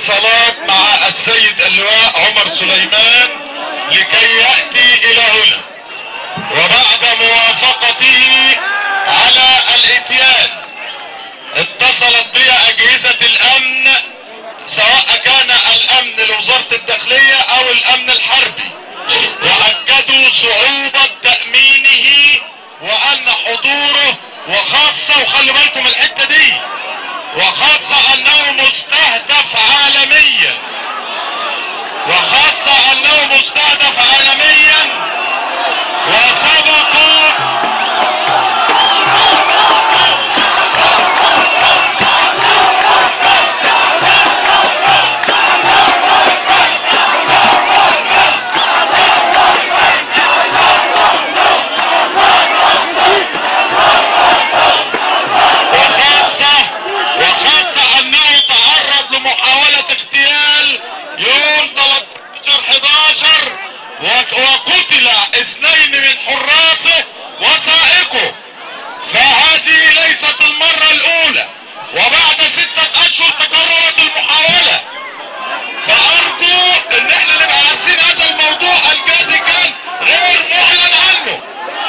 اتصالات مع السيد اللواء عمر سليمان لكي يأتي الى هنا وبعد موافقته على الاتيان اتصلت بي اجهزة الامن سواء كان الامن لوزارة الداخلية او الامن الحربي واكدوا صعوبة تأمينه وان حضوره وخاصة وخلي بالكم الحتة دي وخاصة انه مستهدف عالميا وخاصة انه مستهدف عالميا وسبقوا وخاصة وخاصة انه تعرض لمحاولة اغتيال يوم 13 11 وك- وقتل اثنين من حراسه وسائقه فهذه ليست المرة الاولى وبعد ستة اشهر تكررت المحاولة فارجو ان احنا نبقى عارفين هذا الموضوع الجازي كان غير معلن عنه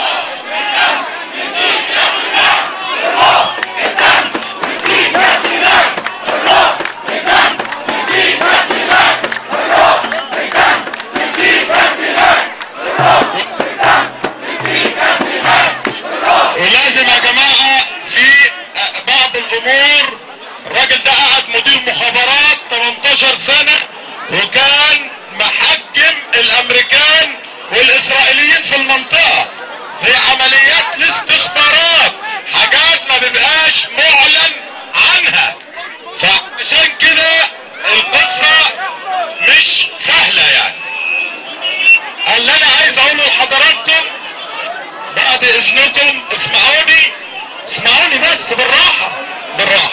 ولازم يا جماعة في بعض الامور الراجل ده قعد مدير مخابرات 18 سنة وكان محجم الامريكان والاسرائيليين في المنطقة في عمليات الاستخبارات حاجات ما بيبقاش معلن عنها فعشان كده القصة مش سهلة يعني اللي انا عايز اقوله لحضراتكم بعد اذنكم اسمعوني اسمعوني بس بالراحة بالراحة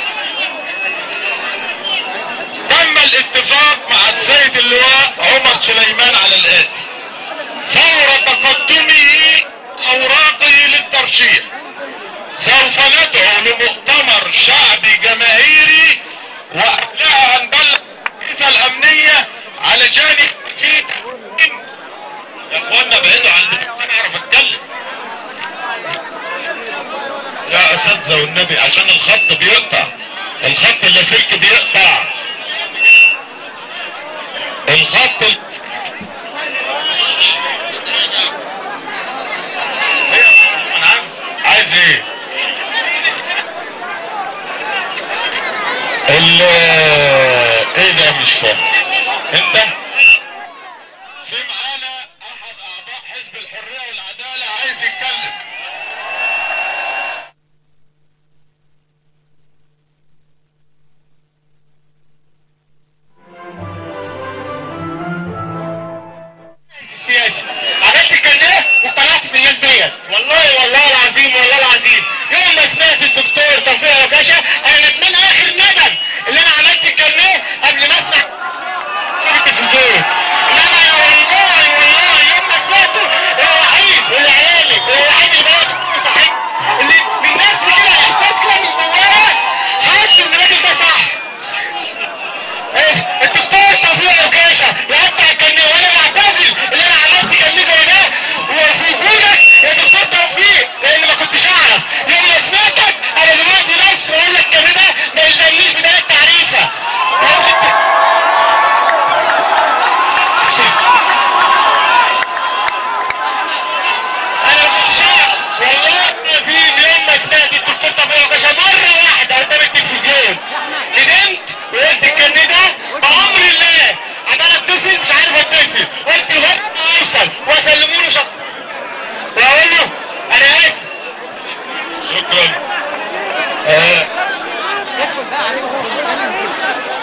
تم الاتفاق مع السيد اللواء عمر سليمان على الاتي فور تقدمه اوراقه للترشيح سوف ندعو لمؤتمر شعبي جماهيري وقبلها هنبلغ الاجهزه الامنيه علشان في تأمين. يا اخوانا بعيدوا عن البتاع عشان اعرف اتكلم يا اساتذه والنبي عشان الخط بيقطع الخط اللاسلكي بيقطع الخط ال... أنا عارف. عايز ايه ال ايه ده مش فاهم انت في معانا احد اعضاء حزب الحريه والعداله عايز يتكلم السياسي عملت الكارنيه وطلعت في الناس ديت والله والله العظيم والله العظيم يوم ما سمعت الدكتور توفيق عكاشة انا ندمان اخر ندم اللي انا عملت الكارنيه قبل ما اسمع في التلفزيون انما يا والله والله يوم ما سمعته هو وحيد واللي عيالي هو الوحيد اللي بقى صحيح اللي من نفسي كده احساس كده من جوايا حاسس ان الراجل ده صح الدكتور توفيق عكاشة يقطع الكارنيه وانا معتزل اللي انا عملت كارنيه زي ده وفي وجودك يا دكتور توفيق لان ما كنتش اعرف يوم ما سمعتك انا دلوقتي نفسي بقول لك الكارنيه ده ما يلزمنيش بدايه تعريفه انا ما كنتش اعرف والله العظيم يوم ما سمعت الدكتور توفيق عكاشة مره واحده قدام التلفزيون ندمت وقلت الكارنيه ده بامر الله عمال اتصل مش عارف اتصل قلت لغايه ما اوصل واسلموا له شخص واقول له انا اسف شكرا آه يدخل بقى عليه وهو انا نزلت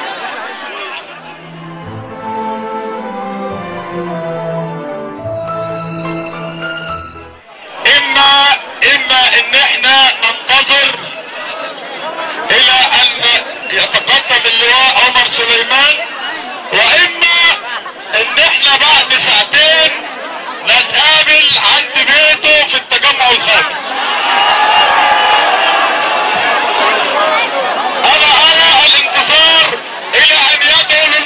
اما اما ان احنا ننتظر الى ان يتقدم اللواء عمر سليمان واما ان احنا بعد ساعتين نتقابل عند بيته في التجمع الخامس انا ارى الانتظار الى ان يدعو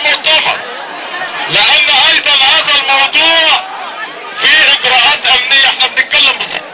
بتكلم بصدق